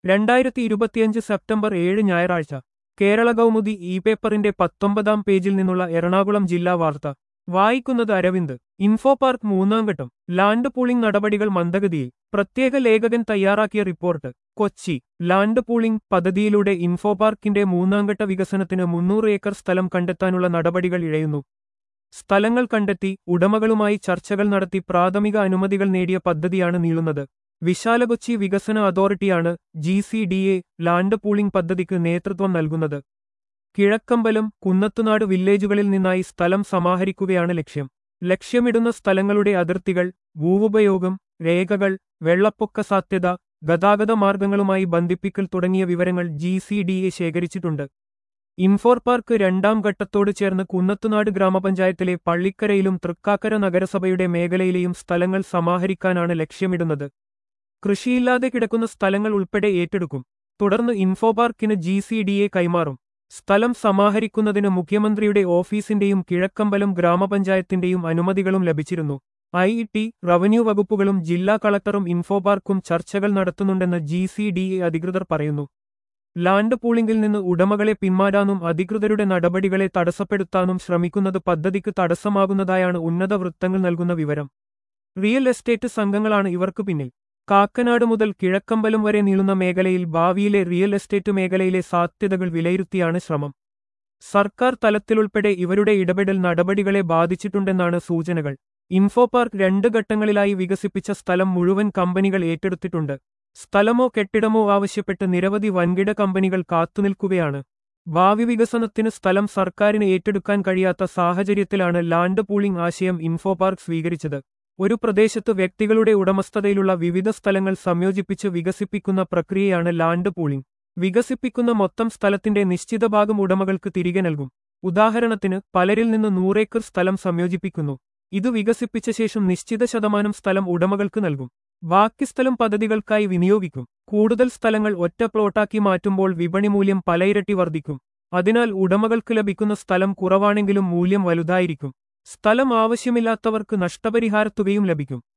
രണ്ടായിരത്തി ഇരുപത്തിയഞ്ച് സെപ്റ്റംബർ ഏഴ് ഞായറാഴ്ച കേരള കൗമുദി ഇ പേപ്പറിന്റെ പത്തൊമ്പതാം പേജിൽ നിന്നുള്ള എറണാകുളം ജില്ലാ വാർത്ത വായിക്കുന്നത് അരവിന്ദ് ഇൻഫോ പാർക്ക് മൂന്നാം ഘട്ടം ലാൻഡ് പൂളിംഗ് നടപടികൾ മന്ദഗതിയിൽ പ്രത്യേക ലേഖകൻ തയ്യാറാക്കിയ റിപ്പോർട്ട് കൊച്ചി ലാൻഡ് പൂളിംഗ് പദ്ധതിയിലൂടെ ഇൻഫോ പാർക്കിന്റെ മൂന്നാംഘട്ട വികസനത്തിന് മുന്നൂറ് ഏക്കർ സ്ഥലം കണ്ടെത്താനുള്ള നടപടികൾ ഇഴയുന്നു സ്ഥലങ്ങൾ കണ്ടെത്തി ഉടമകളുമായി ചർച്ചകൾ നടത്തി പ്രാഥമിക അനുമതികൾ നേടിയ പദ്ധതിയാണ് നീളുന്നത് വിശാല കൊച്ചി വികസന അതോറിറ്റിയാണ് G C D A land pooling പദ്ധതിക്ക് നേതൃത്വം നൽകുന്നത് കിഴക്കമ്പലം കുന്നത്തുനാട് വില്ലേജുകളിൽ നിന്നായി സ്ഥലം സമാഹരിക്കുകയാണ് ലക്ഷ്യം ലക്ഷ്യമിടുന്ന സ്ഥലങ്ങളുടെ അതിർത്തികൾ ഭൂവുപയോഗം രേഖകൾ വെള്ളപ്പൊക്ക സാധ്യത ഗതാഗത മാർഗങ്ങളുമായി ബന്ധിപ്പിക്കൽ തുടങ്ങിയ വിവരങ്ങൾ ജി സി ഡി എ ശേഖരിച്ചിട്ടുണ്ട് ഇൻഫോർ പാർക്ക് രണ്ടാം ഘട്ടത്തോട് ചേർന്ന് കുന്നത്തുനാട് ഗ്രാമപഞ്ചായത്തിലെ പള്ളിക്കരയിലും തൃക്കാക്കര നഗരസഭയുടെ മേഖലയിലെയും സ്ഥലങ്ങൾ സമാഹരിക്കാനാണ് ലക്ഷ്യമിടുന്നത് കൃഷിയില്ലാതെ കിടക്കുന്ന സ്ഥലങ്ങൾ ഉൾപ്പെടെ ഏറ്റെടുക്കും തുടർന്ന് ഇൻഫോ പാർക്കിന് ജി സി ഡി എ കൈമാറും സ്ഥലം സമാഹരിക്കുന്നതിന് മുഖ്യമന്ത്രിയുടെ ഓഫീസിന്റെയും കിഴക്കമ്പലം ഗ്രാമപഞ്ചായത്തിന്റെയും അനുമതികളും ലഭിച്ചിരുന്നു ഐ ടി റവന്യൂ വകുപ്പുകളും ജില്ലാ കളക്ടറും ഇൻഫോ പാർക്കും ചർച്ചകൾ നടത്തുന്നുണ്ടെന്ന് ജി സി ഡി എ അധികൃതർ പറയുന്നു ലാൻഡ് പൂളിംഗിൽ നിന്ന് ഉടമകളെ പിന്മാറാനും അധികൃതരുടെ നടപടികളെ തടസ്സപ്പെടുത്താനും ശ്രമിക്കുന്നത് പദ്ധതിക്ക് തടസ്സമാകുന്നതായാണ് ഉന്നത വൃത്തങ്ങൾ നൽകുന്ന വിവരം റിയൽ എസ്റ്റേറ്റ് സംഘങ്ങളാണ് ഇവർക്ക് പിന്നിൽ കാക്കനാട് മുതൽ കിഴക്കമ്പലം വരെ നീളുന്ന മേഖലയിൽ ഭാവിയിലെ റിയൽ എസ്റ്റേറ്റ് മേഖലയിലെ സാധ്യതകൾ വിലയിരുത്തിയാണ് ശ്രമം സർക്കാർ തലത്തിലുൾപ്പെടെ ഇവരുടെ ഇടപെടൽ നടപടികളെ ബാധിച്ചിട്ടുണ്ടെന്നാണ് സൂചനകൾ ഇൻഫോ പാർക്ക് രണ്ട് ഘട്ടങ്ങളിലായി വികസിപ്പിച്ച സ്ഥലം മുഴുവൻ കമ്പനികൾ ഏറ്റെടുത്തിട്ടുണ്ട് സ്ഥലമോ കെട്ടിടമോ ആവശ്യപ്പെട്ട് നിരവധി വൻകിട കമ്പനികൾ കാത്തുനിൽക്കുകയാണ് ഭാവി വികസനത്തിന് സ്ഥലം സർക്കാരിന് ഏറ്റെടുക്കാൻ കഴിയാത്ത സാഹചര്യത്തിലാണ് ലാൻഡ് പൂളിംഗ് ആശയം ഇൻഫോ പാർക്ക് സ്വീകരിച്ചത് ഒരു പ്രദേശത്ത് വ്യക്തികളുടെ ഉടമസ്ഥതയിലുള്ള വിവിധ സ്ഥലങ്ങൾ സംയോജിപ്പിച്ച് വികസിപ്പിക്കുന്ന പ്രക്രിയയാണ് ലാൻഡ് പൂളിംഗ് വികസിപ്പിക്കുന്ന മൊത്തം സ്ഥലത്തിന്റെ നിശ്ചിത ഭാഗം ഉടമകൾക്ക് തിരികെ നൽകും ഉദാഹരണത്തിന് പലരിൽ നിന്ന് നൂറേക്കർ സ്ഥലം സംയോജിപ്പിക്കുന്നു ഇത് വികസിപ്പിച്ച ശേഷം നിശ്ചിത ശതമാനം സ്ഥലം ഉടമകൾക്ക് നൽകും ബാക്കി സ്ഥലം പദ്ധതികൾക്കായി വിനിയോഗിക്കും കൂടുതൽ സ്ഥലങ്ങൾ ഒറ്റ പ്ലോട്ടാക്കി മാറ്റുമ്പോൾ വിപണി മൂല്യം പലയിരട്ടി വർദ്ധിക്കും അതിനാൽ ഉടമകൾക്ക് ലഭിക്കുന്ന സ്ഥലം കുറവാണെങ്കിലും മൂല്യം വലുതായിരിക്കും സ്ഥലം ആവശ്യമില്ലാത്തവർക്ക് നഷ്ടപരിഹാരത്തുകയും ലഭിക്കും